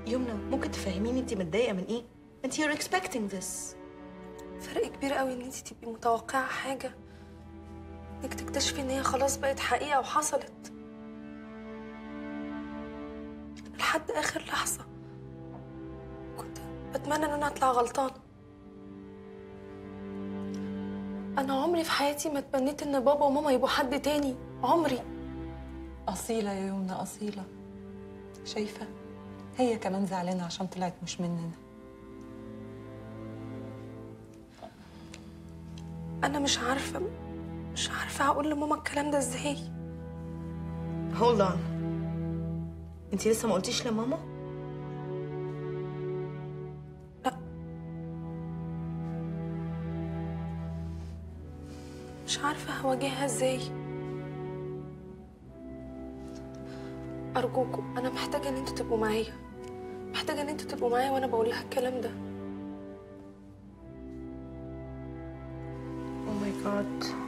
يمنى ممكن تفهميني انت متضايقه من ايه انت you're expecting this فرق كبير قوي ان انت تبقي متوقعه حاجه انك تكتشفي ان هي خلاص بقت حقيقه وحصلت لحد اخر لحظه كنت بتمنى ان انا اطلع غلطانه انا عمري في حياتي ما اتمنيت ان بابا وماما يبقوا حد تاني عمري أصيلة يا يمنى أصيلة شايفة هي كمان زعلانة عشان طلعت مش مننا انا مش عارفه مش عارفه اقول لماما الكلام ده ازاي hold on انت لسه ما قلتيش لماما لا مش عارفة هواجهها ازاي أرجوكم أنا محتاجة إن انتوا تبقوا معايا محتاجة إن انتوا تبقوا معايا وأنا بقول لها الكلام ده oh my god